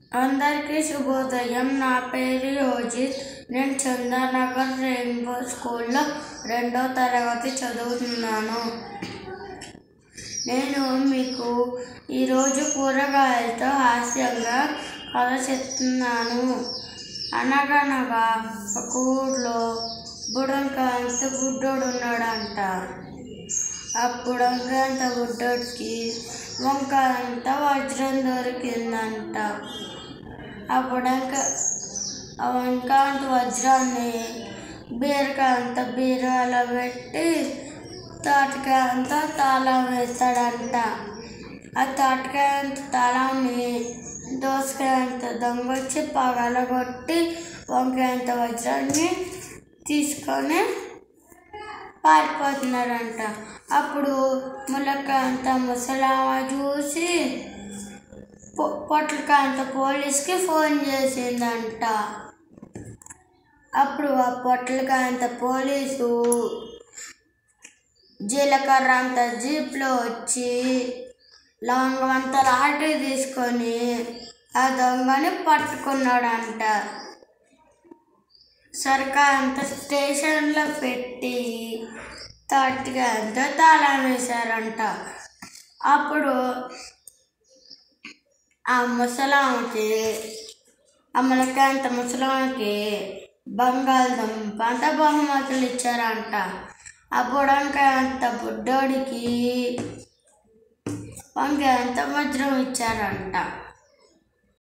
అందరికీ శుభోదయం నా పేరు యోజిత్ నేను చందానగర్ రెయిన్బో స్కూల్లో రెండో తరగతి చదువుతున్నాను నేను మీకు ఈరోజు కూరగాయలతో హాస్యంగా కథ చెప్తున్నాను అనగనగా ఒక ఊర్లో బుడంకాంత బుడ్డోడు ఉన్నాడంట ఆ బుడంకాంత బుడ్డోడికి వంకాయంత వజ్రం దొరికిందంట ఆ బుడంక ఆ వంకాంత వజ్రాన్ని బీరకాయంత బీరువాలో పెట్టి తాటికాయంత తాళం వేస్తాడంట ఆ తాటికాయంత తాళాన్ని దోసకాయంత దొంగ వచ్చి పగలగొట్టి వంకాయంత వజ్రాన్ని తీసుకొని పారిపోతున్నారంట అప్పుడు ములక్కాయంత ముసలామ చూసి పొ- పొట్లకాయంత పోలీస్కి ఫోన్ చేసిందంట అప్పుడు ఆ పొట్లకాయంత పోలీసు జీలకర్ర అంత జీప్లో వచ్చి లవంగం అంత లాఠీ తీసుకొని ఆ దొంగని పట్టుకున్నాడంట సర్కార్ అంత స్టేషన్లో పెట్టి తాటిగా అంత తాళం వేశారంట అప్పుడు ఆ ముసలాంకి ఆ ములకాంత ముసలాంకి బంగాళదుంప అంత బహుమతులు ఇచ్చారంట ఆ బుడంకాయ అంత బుడ్డోడికి వంకాయ అంత వజ్రం ఇచ్చారంట